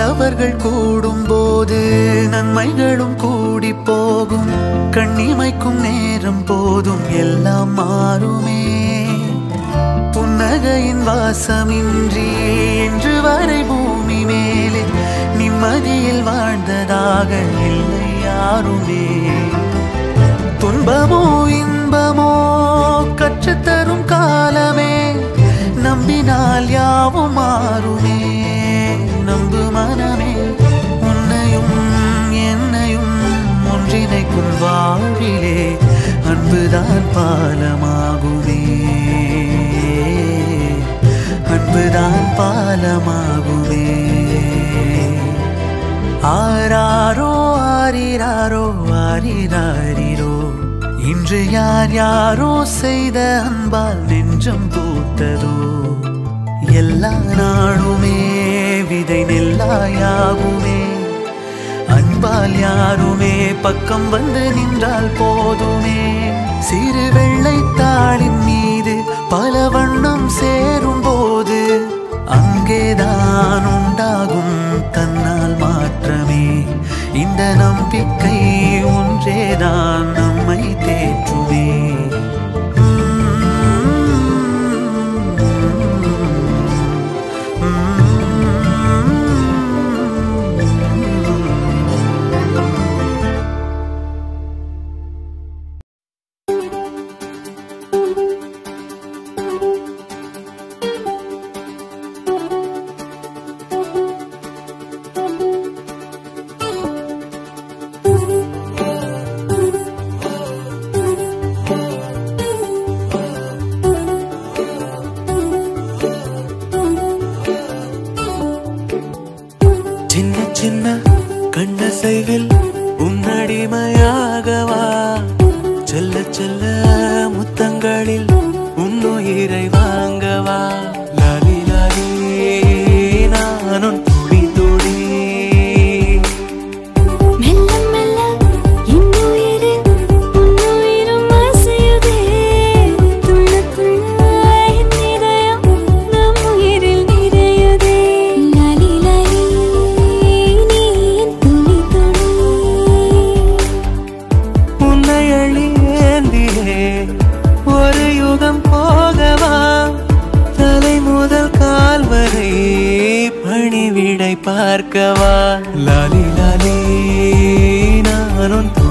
நல்லவர்கள் கூடும்போது நன்மைகளும் கூடி போகும் கண்ணிமைக்கும் நேரம் போதும் எல்லாம் மாறுமே புன்னகையின் வாசமின்றி என்று வரை பூமி மேலே நிம்மதியில் வாழ்ந்ததாக இல்லை யாருமே துன்பமோ இன்பமோ கற்றுத்தரும் காலமே நம்பினால் யாவும் மாறுமே நம்பு மனமே உன்னையும் என்னையும் ஒன்றிணைக்கும் வாழ்விலே அன்புதான் பாலமாகுமே அன்புதான் பாலமாகுமே ஆராரோ ஆரிராரோ ஆரிராரிரோ இன்று யார் யாரோ செய்த அன்பால் நெஞ்சம் பூத்ததோ எல்லா நாளுமே விதை நெல்லாயாகுமே அன்பால் யாருமே பக்கம் வந்து நின்றால் போதுமே சிறு வெள்ளைத்தாளின் மீது பல வண்ணம் சேரும் போது அங்கேதான் உண்டாகும் தன்னால் மாற்றமே இந்த நம்பிக்கை ஒன்றேதான் நம்மை தேற்றுமே சின்ன சின்ன கண்ணசைவில் உன்னடிமையாகவா செல்ல செல்ல முத்தங்களில் உன்னுயிரை வாங்கவா லாலி லாலி நானும் துளி துளி மெல்ல மெல்ல இன்னுயிரு உன்னுயிரும் அசையுதே துள்ள துள்ள என் இதயம் நம் உயிரில் நிறையுதே லாலி லாலி நீ என் துளி துளி உன்னை அழியேந்தியே ஒரு யுகம் போகவா தலை முதல் கால் வரை பணிவிடை பார்க்கவா லாலி லாலி நானும்